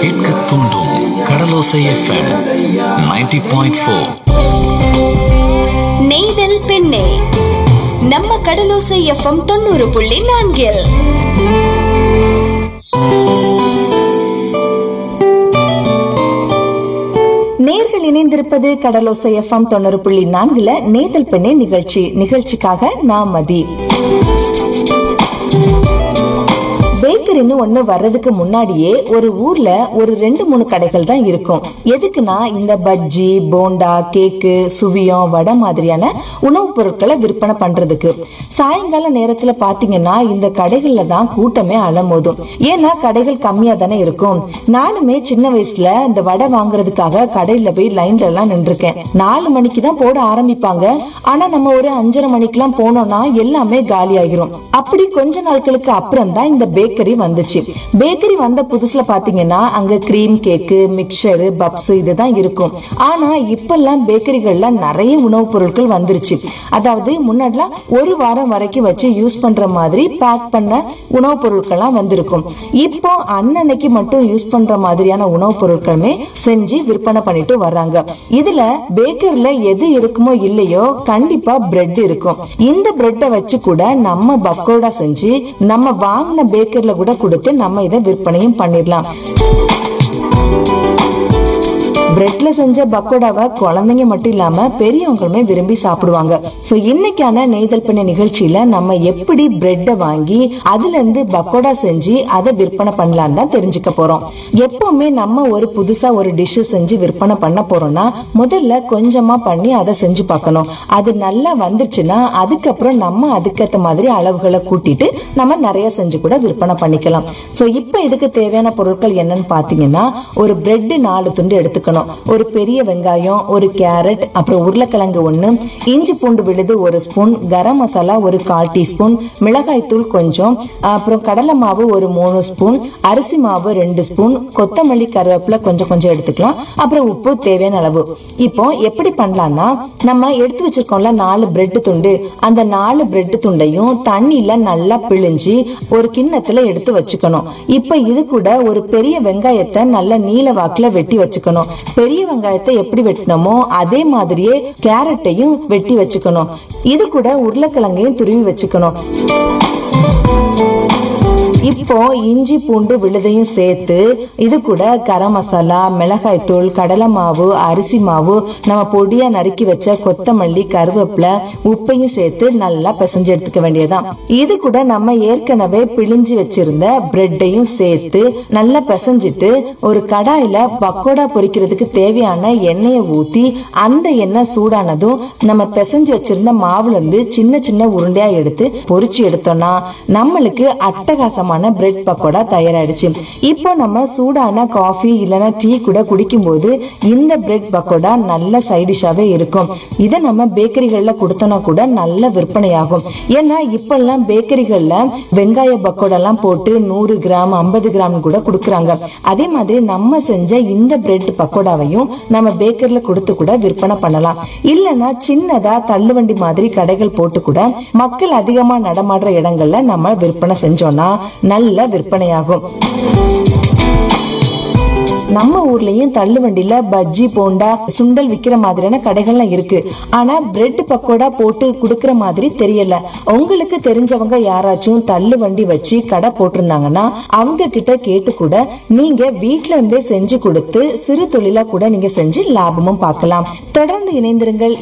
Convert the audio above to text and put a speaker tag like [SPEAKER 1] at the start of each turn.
[SPEAKER 1] கேட்க தூண்டும் கடலோசை FM 90.4 point four
[SPEAKER 2] நெய்தல் பெண்ணே நம்ம கடலோசை எஃப்எம் தொண்ணூறு புள்ளி நான்கில்
[SPEAKER 3] நேர்கள் இணைந்திருப்பது கடலோசை எஃப்எம் தொண்ணூறு புள்ளி நான்குல நேதல் பெண்ணே நிகழ்ச்சி நிகழ்ச்சிக்காக நான் மதி பேக்கரின்னு ஒண்ணு வர்றதுக்கு முன்னாடியே ஒரு ஊர்ல ஒரு ரெண்டு மூணு கடைகள் தான் இருக்கும் எதுக்குன்னா இந்த பஜ்ஜி போண்டா கேக்கு சுவியம் வடை மாதிரியான உணவுப் பொருட்களை விற்பனை பண்றதுக்கு சாயங்கால நேரத்துல பாத்தீங்கன்னா இந்த கடைகள்ல தான் கூட்டமே அலமோதும் ஏன்னா கடைகள் கம்மியா தானே இருக்கும் நானுமே சின்ன வயசுல இந்த வடை வாங்குறதுக்காக கடையில போய் லைன்ல எல்லாம் நின்றுருக்கேன் நாலு மணிக்கு தான் போட ஆரம்பிப்பாங்க ஆனா நம்ம ஒரு அஞ்சரை மணிக்கெல்லாம் போனோம்னா எல்லாமே காலி ஆகிரும் அப்படி கொஞ்ச நாட்களுக்கு அப்புறம் தான் இந்த பேக்கரி வந்துச்சு பேக்கரி வந்த புதுசுல பாத்தீங்கன்னா அங்க கிரீம் கேக்கு மிக்சரு பப்ஸ் இதுதான் இருக்கும் ஆனா இப்பெல்லாம் பேக்கரிகள்ல நிறைய உணவுப் பொருட்கள் வந்துருச்சு அதாவது முன்னாடிலாம் ஒரு வாரம் வரைக்கும் வச்சு யூஸ் பண்ற மாதிரி பேக் பண்ண உணவுப் பொருட்கள்லாம் வந்திருக்கும் இப்போ அன்னன்னைக்கு மட்டும் யூஸ் பண்ற மாதிரியான உணவுப் பொருட்களுமே செஞ்சு விற்பனை பண்ணிட்டு வர்றாங்க இதுல பேக்கர்ல எது இருக்குமோ இல்லையோ கண்டிப்பா பிரெட் இருக்கும் இந்த பிரெட்டை வச்சு கூட நம்ம பக்கோடா செஞ்சு நம்ம வாங்கின பேக்கர்ல கூட கொடுத்து நம்ம இதை விற்பனையும் பண்ணிடலாம் பிரெட்ல செஞ்ச பக்கோடாவை குழந்தைங்க மட்டும் இல்லாம பெரியவங்களுமே விரும்பி சாப்பிடுவாங்க சோ இன்னைக்கான நெய்தல் பண்ண நிகழ்ச்சியில நம்ம எப்படி பிரெட்டை வாங்கி அதுல இருந்து பக்கோடா செஞ்சு அதை விற்பனை பண்ணலாம் தான் தெரிஞ்சுக்க போறோம் எப்பவுமே நம்ம ஒரு புதுசா ஒரு டிஷ் செஞ்சு விற்பனை பண்ண போறோம்னா முதல்ல கொஞ்சமா பண்ணி அதை செஞ்சு பார்க்கணும் அது நல்லா வந்துருச்சுன்னா அதுக்கப்புறம் நம்ம அதுக்கேத்த மாதிரி அளவுகளை கூட்டிட்டு நம்ம நிறைய செஞ்சு கூட விற்பனை பண்ணிக்கலாம் சோ இப்போ இதுக்கு தேவையான பொருட்கள் என்னன்னு பாத்தீங்கன்னா ஒரு பிரெட் நாலு துண்டு எடுத்துக்கணும் ஒரு பெரிய வெங்காயம் ஒரு கேரட் அப்புறம் உருளைக்கிழங்கு ஒண்ணு இஞ்சி பூண்டு விழுது ஒரு ஸ்பூன் கரம் மசாலா ஒரு கால் டீஸ்பூன் மிளகாய் தூள் கொஞ்சம் அப்புறம் கடலை மாவு ஒரு மூணு ஸ்பூன் அரிசி மாவு ரெண்டு ஸ்பூன் கொத்தமல்லி கருவேப்பிலை கொஞ்சம் கொஞ்சம் எடுத்துக்கலாம் அப்புறம் உப்பு தேவையான அளவு இப்போ எப்படி பண்ணலாம்னா நம்ம எடுத்து வச்சிருக்கோம்ல நாலு பிரெட் துண்டு அந்த நாலு பிரெட் துண்டையும் தண்ணியில நல்லா பிழிஞ்சு ஒரு கிண்ணத்துல எடுத்து வச்சுக்கணும் இப்ப இது கூட ஒரு பெரிய வெங்காயத்தை நல்ல நீல வாக்குல வெட்டி வச்சுக்கணும் பெரிய வெங்காயத்தை எப்படி வெட்டினோமோ அதே மாதிரியே கேரட்டையும் வெட்டி வச்சுக்கணும் இது கூட உருளைக்கிழங்கையும் துருவி வச்சுக்கணும் இப்போ இஞ்சி பூண்டு விழுதையும் சேர்த்து இது கூட கரம் மசாலா மிளகாய் தூள் கடலை மாவு அரிசி மாவு நம்ம பொடியா நறுக்கி வச்ச கொத்தமல்லி கருவேப்பிலை உப்பையும் சேர்த்து நல்லா பிசைஞ்சு எடுத்துக்க வேண்டியதுதான் இது கூட நம்ம ஏற்கனவே பிழிஞ்சு வச்சிருந்த பிரெட்டையும் சேர்த்து நல்லா பிசைஞ்சிட்டு ஒரு கடாயில பக்கோடா பொரிக்கிறதுக்கு தேவையான எண்ணெயை ஊத்தி அந்த எண்ணெய் சூடானதும் நம்ம பிசைஞ்சு வச்சிருந்த மாவுல இருந்து சின்ன சின்ன உருண்டையா எடுத்து பொரிச்சு எடுத்தோம்னா நம்மளுக்கு அட்டகாசமான பிரெட் பக்கோடா தயாராயிடுச்சு இப்போ நம்ம சூடான காஃபி இல்லைன்னா டீ கூட குடிக்கும்போது இந்த பிரெட் பக்கோடா நல்ல சைடிஷாவே இருக்கும் இதை நம்ம பேக்கரிகள்ல கொடுத்தோம்னா கூட நல்ல விற்பனையாகும் ஏன்னா இப்பெல்லாம் பேக்கரிகள்ல வெங்காய பக்கோடா எல்லாம் போட்டு நூறு கிராம் ஐம்பது கிராம் கூட கொடுக்குறாங்க அதே மாதிரி நம்ம செஞ்ச இந்த பிரெட் பக்கோடாவையும் நம்ம பேக்கரில கொடுத்து கூட விற்பனை பண்ணலாம் இல்லைன்னா சின்னதா தள்ளுவண்டி மாதிரி கடைகள் போட்டு கூட மக்கள் அதிகமா நடமாடுற இடங்கள்ல நம்ம விற்பனை செஞ்சோம்னா நல்ல விற்பனையாகும் நம்ம ஊர்லயும் தள்ளு வண்டியில பஜ்ஜி போண்டா சுண்டல் விக்கிற மாதிரியான கடைகள்லாம் இருக்கு ஆனா பிரெட் பக்கோடா போட்டு குடுக்கற மாதிரி தெரியல உங்களுக்கு தெரிஞ்சவங்க யாராச்சும் தள்ளு வண்டி வச்சு கடை போட்டிருந்தாங்கன்னா அவங்க கிட்ட கேட்டு கூட நீங்க வீட்ல இருந்தே செஞ்சு கொடுத்து சிறு தொழிலா கூட நீங்க செஞ்சு லாபமும் பார்க்கலாம் தொடர்ந்து இணைந்திருங்கள்